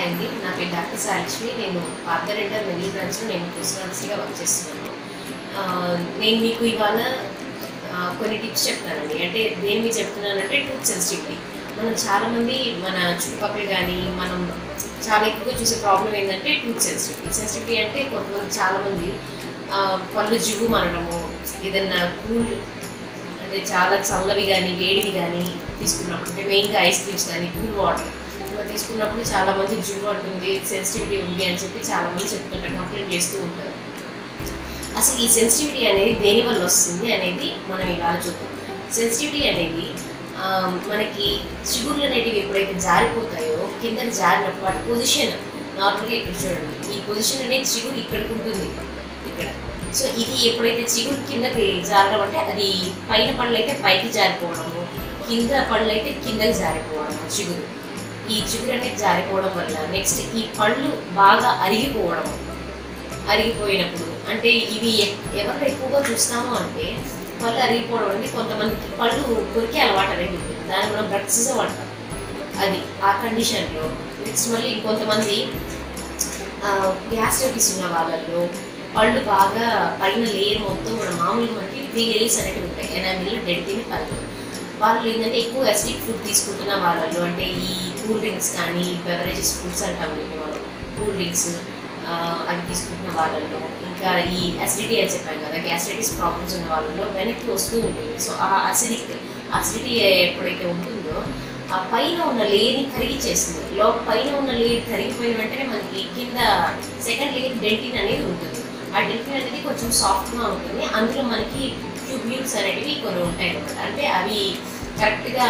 అండి నా పేరు డాక్టర్ సాలక్ష్మి నేను పార్దర్ ఇంటర్ మెడిల్ బ్రాంచ్లో నేను పోస్టర్స్గా వర్క్ చేస్తున్నాను ఆ, నేను మీకు ఇవాళ ఆ, కొన్ని టిప్స్ చెప్తానండి అంటే దేని మీద చెప్తున్నానంటే టూత్ సెన్సిటివిటీ మనం చాలామంది మన చుట్టుపక్కల కానీ మనం చాలా ఎక్కువగా చూసే ప్రాబ్లం ఏంటంటే టూత్ సెన్సిటివిటీ సెన్సిటివిటీ అంటే కొంతమంది చాలామంది ఆ, పళ్ళు జివ్వు మనడము ఏదన్నా కూల్ అంటే చాలా చల్లవి కానీ వేడివి కానీ తీసుకున్నప్పుడు అంటే మెయిన్గా ఐస్ క్రీమ్స్ కానీ కూల్ వాటర్ ఇలా తీసుకున్నప్పుడు చాలా మంది జివ్వు అంటుంది సెన్సిటివిటీ ఉంది అని చెప్పి చాలా మంది చెప్తుంటారు కంప్లైంట్ చేస్తూ ఉంటారు అసలు ఈ సెన్సిటివిటీ అనేది దేని వల్ల వస్తుంది అనేది మనం ఇలా చూద్దాం సెన్సిటివిటీ అనేది ఆ, మనకి చిగుర్లు అనేటివి ఎప్పుడైతే జారిపోతాయో కింద జారినప్పుడు వాటి పొజిషన్ నార్మల్గా ఇక్కడ చూడండి ఈ పొజిషన్ అనేది చిగురు ఇక్కడికి ఉంటుంది ఇక్కడ సో ఇది ఎప్పుడైతే చిగురు కిందకి జారడం అంటే అది పైన పళ్ళు అయితే పైకి జారిపోవడము కింద పళ్ళు అయితే కిందకి జారిపోవడము చిగురు ఈ చిగురు అనేది జారిపోవడం వల్ల నెక్స్ట్ ఈ పళ్ళు బాగా అరిగిపోవడము అరిగిపోయినప్పుడు అంటే ఇవి ఎ- ఎవరు ఎక్కువగా చూస్తాము అంటే పళ్ళు అరిగిపోవడం అంటే కొంతమందికి పళ్ళు కొరికే అలవాటు అనేది ఉంటుంది దాన్ని మనం బ్రక్సిజం అంటాం అది ఆ కండిషన్లో నెక్స్ట్ మళ్ళీ కొంతమంది గ్యాస్ట్రైటిస్ ఉన్న వాళ్ళల్లో పళ్ళు బాగా పైన లేయర్ మొత్తం మన మామూలుగా మనకి త్రీ లేయర్స్ అనేవి ఉంటాయి ఎనామిల్ డెంటిన్ పళ్ళు వాళ్ళు ఏంటంటే ఎక్కువ అసిడిక్ ఫుడ్ తీసుకుంటున్న వాళ్ళలో అంటే ఈ కూల్ డ్రింక్స్ కానీ బెవరేజెస్ ఫుడ్స్ అంటాం వీటిని మనం కూల్ డ్రింక్స్ అవి తీసుకుంటున్న వాళ్ళలో ఇంకా ఈ అసిడిటీ అని చెప్పాను కదా గ్యాస్ట్రైటిస్ ప్రాబ్లమ్స్ ఉన్న వాళ్ళలో వెనక్కి వస్తూ ఉంటుంది సో ఆ అసిడిక్ అసిడిటీ ఎప్పుడైతే ఉంటుందో ఆ పైన ఉన్న లేయర్ని కరిగిచ్చేస్తుంది లో పైన ఉన్న లేయర్ కరిగిపోయిన వెంటనే మనకి కింద సెకండ్ లేయర్ డెంటిన్ అనేది ఉంటుంది ఆ డెంటిన్ అనేది కొంచెం సాఫ్ట్గా ఉంటుంది అందులో మనకి ట్యూబ్యూల్స్ అనేటివి కొన్ని ఉంటాయి అన్నమాట అంటే అవి కరెక్ట్గా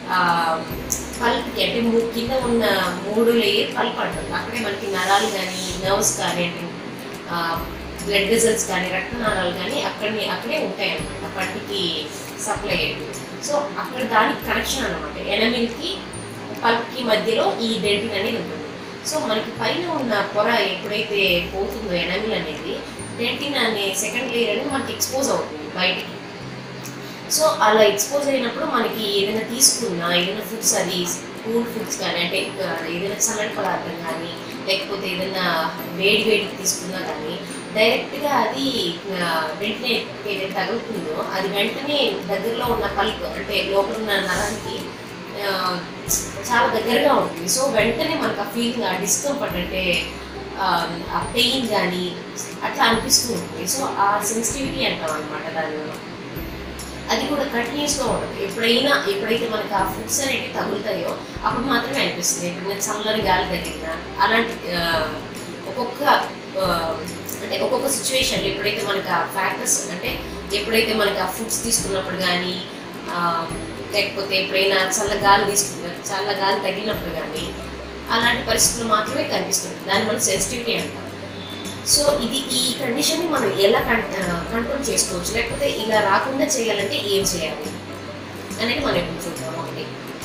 పల్ప్కి అంటే మూ- కింద ఉన్న మూడు లేయర్ పల్ప్ అంటారు అక్కడే మనకి నరాలు కానీ నర్వ్స్ కానీ అంటే బ్లడ్ వెజల్స్ కానీ రక్తనాళాలు కానీ అక్కడనే అక్కడే ఉంటాయి అన్నమాట పంటికి సప్లై అయ్యేవి సో అక్కడ దానికి కనెక్షన్ అనమాట ఎనమిల్కి పల్ప్కి మధ్యలో ఈ డెంటిన్ అనేది ఉంటుంది సో మనకి పైన ఉన్న పొర ఎప్పుడైతే పోతుందో ఎనమిల్ అనేది డెంటిన్ అనే సెకండ్ లేయర్ అనేది మనకి ఎక్స్పోజ్ అవుతుంది బయటికి సో అలా ఎక్స్పోజ్ అయినప్పుడు మనకి ఏదైనా తీసుకున్నా ఏదైనా ఫుడ్స్ అది కూల్ ఫుడ్స్ కానీ అంటే ఆ, ఏదైనా చల్లటి పదార్థం కానీ లేకపోతే ఏదైనా వేడి వేడికి తీసుకున్నా కానీ డైరెక్ట్గా అది ఆ, వెంటనే ఏదైతే తగులుతుందో అది వెంటనే దగ్గరలో ఉన్న పల్ప్ అంటే లోపల ఉన్న నరానికి ఆ, చాలా దగ్గరగా ఉంటుంది సో వెంటనే మనకు ఆ ఫీలింగ్ ఆ డిస్కంఫర్ట్ అంటే ఆ, ఆ పెయిన్ కానీ అట్లా అనిపిస్తూ ఉంటుంది సో ఆ సెన్సిటివిటీ అంటాం అనమాట దాన్ని మనం. అది కూడా కంటిన్యూస్గా ఉంటుంది ఎప్పుడైనా ఎప్పుడైతే మనకి ఆ ఫుడ్స్ అనేవి తగులుతాయో అప్పుడు మాత్రమే అనిపిస్తుంది ఎప్పుడైనా చల్లని గాలి తగిలినా అలాంటి ఆ, ఒక్కొక్క ఆ, అంటే ఒక్కొక్క సిచ్యువేషన్ ఎప్పుడైతే మనకి ఆ ఫ్యాక్టర్స్ అంటే ఎప్పుడైతే మనకి ఆ ఫుడ్స్ తీసుకున్నప్పుడు కానీ లేకపోతే ఎప్పుడైనా చల్ల గాలి తీసుకున్న చల్ల గాలి తగిలినప్పుడు కానీ అలాంటి పరిస్థితులు మాత్రమే కనిపిస్తుంది దాన్ని మనం సెన్సిటివిటీ అంటాం సో ఇది ఈ కండిషన్ని మనం ఎలా కంట్రోల్ చేసుకోవచ్చు లేకపోతే ఇలా రాకుండా చేయాలంటే ఏం చేయాలి అనేది మనం ఇప్పుడు చూద్దాం ఒకటి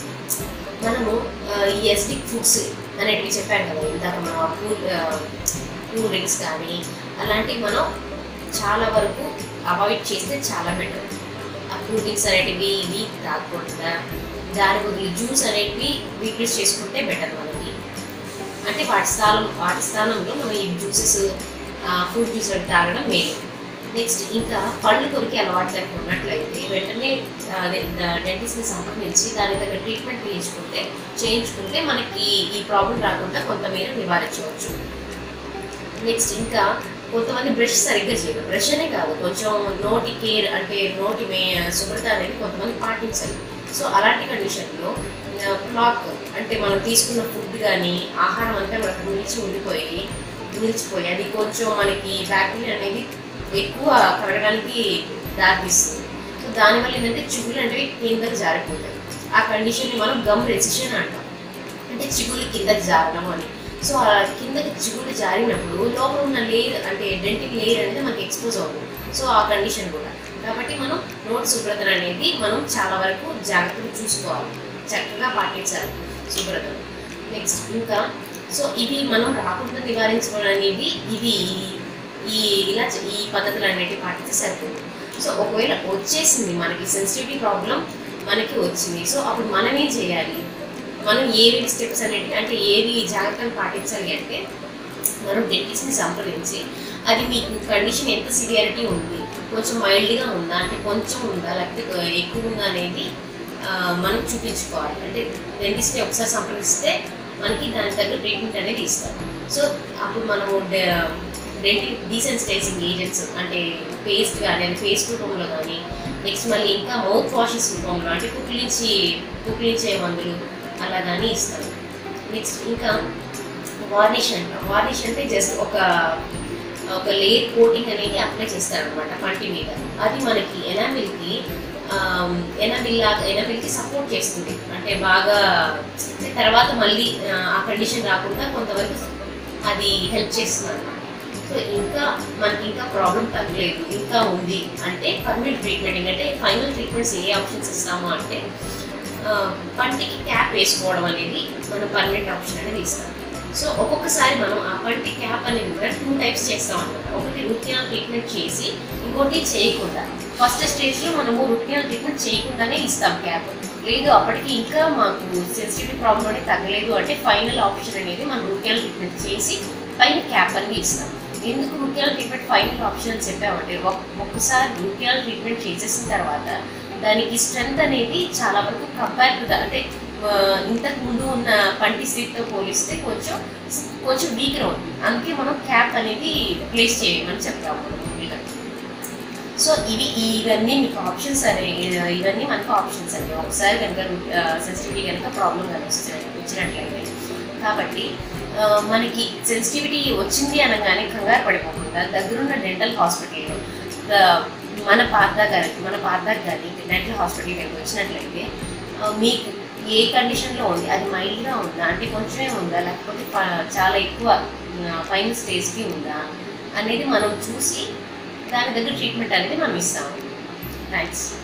మనము ఆ, ఈ ఎస్డిక్ ఫుడ్స్ అనేటివి చెప్పాను కదా ఇందాక మనం ఆ కూల్ కూల్ డ్రింక్స్ కానీ అలాంటివి మనం చాలా వరకు అవాయిడ్ చేస్తే చాలా బెటర్ ఆ కూల్ డ్రింక్స్ అనేటివి ఇవి తాగకుండా దాని బదులు జ్యూస్ అనేటివి రీప్లేస్ చేసుకుంటే బెటర్ మనకి అంటే వాటి స్థానం వాటి స్థానంలో మనం ఈ జ్యూసెస్ ఫ్రూట్ జ్యూస్ అవి తాగడం మేలు నెక్స్ట్ ఇంకా పళ్ళు కొరికి అలవాటు లేకుండా ఉన్నట్లయితే వెంటనే డెంటిస్ట్ని సంప్రదించి దాని దగ్గర ట్రీట్మెంట్ చేయించుకుంటే చేయించుకుంటే మనకి ఈ ప్రాబ్లం రాకుండా కొంతమేర నివారించవచ్చు నెక్స్ట్ ఇంకా కొంతమంది బ్రష్ సరిగ్గా చేయరు బ్రష్ అనే కాదు కొంచెం నోటి కేర్ అంటే నోటి మే శుభ్రత అనేది కొంతమంది పాటించాలి సో అలాంటి కండిషన్లో క్లాక్ అంటే మనం తీసుకున్న ఫుడ్ కానీ ఆహారం అంతా మనకు నిలిచి ఉండిపోయి నిలిచిపోయి అది కొంచెం మనకి బ్యాక్టీరియా అనేది ఎక్కువ కరగడానికి దారితీస్తుంది సో దానివల్ల ఏంటంటే చిగుళ్ళు అనేవి కిందకి జారిపోతాయి ఆ కండిషన్ని మనం గమ్ రెసిషన్ అంటాం అంటే చిగుళ్ళు కిందకి జారడం అని సో ఆ కిందకి చిగుళ్ళు జారినప్పుడు లోపల ఉన్న లేయర్ అంటే డెంటిక్ లేయర్ అనేది మనకి ఎక్స్పోజ్ అవుతుంది సో ఆ కండిషన్ కూడా కాబట్టి మనం నోటి శుభ్రత అనేది మనం చాలా వరకు జాగ్రత్తగా చూసుకోవాలి చక్కగా పాటించాలి శుభ్రతను నెక్స్ట్ ఇంకా సో ఇది మనం రాకుండా నివారించుకోవడం అనేది ఇది ఈ ఇలా చే- ఈ పద్ధతులు అనేవి పాటిస్తే సరిపోతుంది సో ఒకవేళ వచ్చేసింది మనకి సెన్సిటివిటీ ప్రాబ్లం మనకి వచ్చింది సో అప్పుడు మనం ఏం చేయాలి మనం ఏవి స్టెప్స్ అనేవి అంటే ఏవి జాగ్రత్తలు పాటించాలి అంటే మనం డెంటిస్ట్ని సంప్రదించి అది మీకు కండిషన్ ఎంత సివియారిటీ ఉంది కొంచెం మైల్డ్గా ఉందా అంటే కొంచెం ఉందా లేకపోతే ఎక్కువ ఉందా అనేది ఆ, మనం చూపించుకోవాలి అంటే డెంటిస్ట్ని ఒకసారి సంప్రదిస్తే మనకి దానికి తగ్గ ట్రీట్మెంట్ అనేది ఇస్తారు సో అప్పుడు మనము డెంటి డీసెన్సిటైజింగ్ ఏజెంట్స్ అంటే పేస్ట్ కానీ అది పేస్ట్ రూపంలో కానీ నెక్స్ట్ మళ్ళీ ఇంకా మౌత్ వాషెస్ రూపంలో అంటే కుక్కిలించి కుక్కిలించే మందులు అలా కానీ ఇస్తారు నెక్స్ట్ ఇంకా వార్నిష్ అంటాం వార్నిష్ అంటే జస్ట్ ఒక ఒక లేయర్ కోటింగ్ అనేది అప్లై చేస్తారనమాట పంటి మీద అది మనకి ఎనామిల్కి ఎనామిల్ లాగా ఎనామిల్కి సపోర్ట్ చేస్తుంది అంటే బాగా అంటే తర్వాత మళ్ళీ ఆ, ఆ కండిషన్ రాకుండా కొంతవరకు అది హెల్ప్ చేస్తుంది అనమాట సో ఇంకా మనకి ఇంకా ప్రాబ్లం తగ్గలేదు ఇంకా ఉంది అంటే పర్మనెంట్ ట్రీట్మెంట్ అంటే ఫైనల్ ట్రీట్మెంట్స్ ఏ ఆప్షన్స్ ఇస్తాము అంటే ఆ, పంటికి క్యాప్ వేసుకోవడం అనేది మనం పర్మనెంట్ ఆప్షన్ అనేది ఇస్తాం సో ఒక్కొక్కసారి మనం ఆ పంటి క్యాప్ అనేది కూడా టూ టైప్స్ చేస్తాం అనమాట ఒకటి రూట్ ట్రీట్మెంట్ చేసి ఇంకోటి చేయకుండా ఫస్ట్ స్టేజ్లో మనము రూట్ ట్రీట్మెంట్ చేయకుండానే ఇస్తాం క్యాప్ లేదు అప్పటికి ఇంకా మాకు సెన్సిటివిటీ ప్రాబ్లం అనేది తగ్గలేదు అంటే ఫైనల్ ఆప్షన్ అనేది మనం రూట్ ట్రీట్మెంట్ చేసి పైన క్యాప్ అనేది ఇస్తాం ఎందుకు రూట్ ట్రీట్మెంట్ ఫైనల్ ఆప్షన్ అని చెప్పామంటే ఒక్- ఒక్కసారి రూట్ ట్రీట్మెంట్ చేసేసిన తర్వాత దానికి స్ట్రెంత్ అనేది చాలా వరకు కంపేర్ టు అంటే ఆ, ఇంతకు ముందు ఉన్న పంటి స్థితితో పోలిస్తే కొంచెం కొంచెం వీక్గా ఉంది అందుకే మనం క్యాప్ అనేది ప్లేస్ చేయమని చెప్తాము మామూలుగా. సో ఇవి ఇవన్నీ మీకు ఆప్షన్స్ అనే ఇవన్నీ మనకు ఆప్షన్స్ అండి ఒకసారి కనుక సెన్సిటివిటీ కనుక ప్రాబ్లం కనుక వచ్చి- వచ్చినట్లయితే కాబట్టి ఆ, మనకి సెన్సిటివిటీ వచ్చింది అనగానే కంగారు పడిపోకుండా దగ్గరున్న డెంటల్ హాస్పిటల్లో మన పార్దా గారి మన పార్దా కానీ డెంటల్ హాస్పిటల్ కనుక వచ్చినట్లయితే ఆ, మీకు ఏ కండిషన్లో ఉంది అది మైల్డ్గా ఉందా అంటే కొంచెమే ఉందా లేకపోతే ప- చాలా ఎక్కువ ఫైనల్ స్టేజ్కి ఉందా అనేది మనం చూసి దాని దగ్గర ట్రీట్మెంట్ అనేది మనం ఇస్తాము థ్యాంక్స్